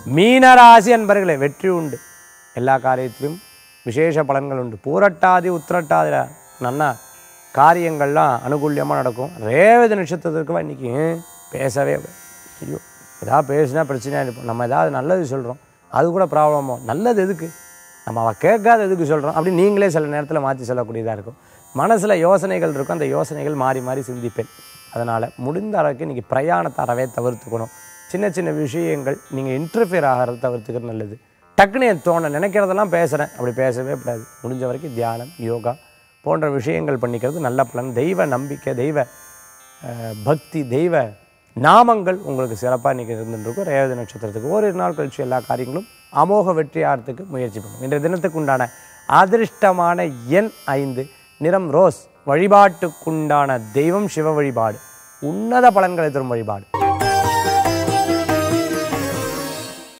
மீனராசி அன்பர்களே வெற்றி உண்டு எல்லா காரியத்திலும் விசேஷ பலன்கள் உண்டு பூரட்டாதி உத்திரட்டாதி நன்னா காரியங்கள்லாம் அனுகூல்யமாக நடக்கும் ரேவதி நட்சத்திரத்திற்கு இன்னைக்கு பேசவே கூடாது. ஐயோ ஏதாவது பேசினா பிரச்சனையாக இருப்போம் நம்ம ஏதாவது நல்லது சொல்கிறோம் அது கூட ப்ராப்ளமோ நல்லது எதுக்கு நம்ம அவள் கேட்காத எதுக்கு சொல்கிறோம் அப்படி நீங்களே சில நேரத்தில் மாற்றி சொல்லக்கூடியதாக இருக்கும் மனசில் யோசனைகள் இருக்கும் அந்த யோசனைகள் மாறி மாறி சிந்திப்பேன் அதனால் முடிந்த அளவுக்கு இன்றைக்கி பிரயாணத்தை அறவே தவிர்த்துக்கணும் சின்ன சின்ன விஷயங்கள் நீங்கள் இன்டர்ஃபியர் ஆகிறத தவிர்த்துக்கிறது நல்லது டக்குன்னு என் தோண நினைக்கிறதெல்லாம் பேசுகிறேன் அப்படி பேசவே கூடாது முடிஞ்ச வரைக்கும் தியானம் யோகா போன்ற விஷயங்கள் பண்ணிக்கிறது நல்ல பலன் தெய்வ நம்பிக்கை தெய்வ அஹ், பக்தி தெய்வ நாமங்கள் உங்களுக்கு சிறப்பாக இன்றைக்கி இருந்துருக்கும் ரேவதி நட்சத்திரத்துக்கு ஓரிரு நாள் கழிச்சு எல்லா காரியங்களும் அமோக வெற்றி ஆகிறதுக்கு முயற்சி பண்ணும் இன்றைய தினத்துக்கு உண்டான அதிர்ஷ்டமான எண் ஐந்து நிறம் ரோஸ் வழிபாட்டுக்குண்டான தெய்வம் சிவ வழிபாடு உன்னத பலன்களை தரும் வழிபாடு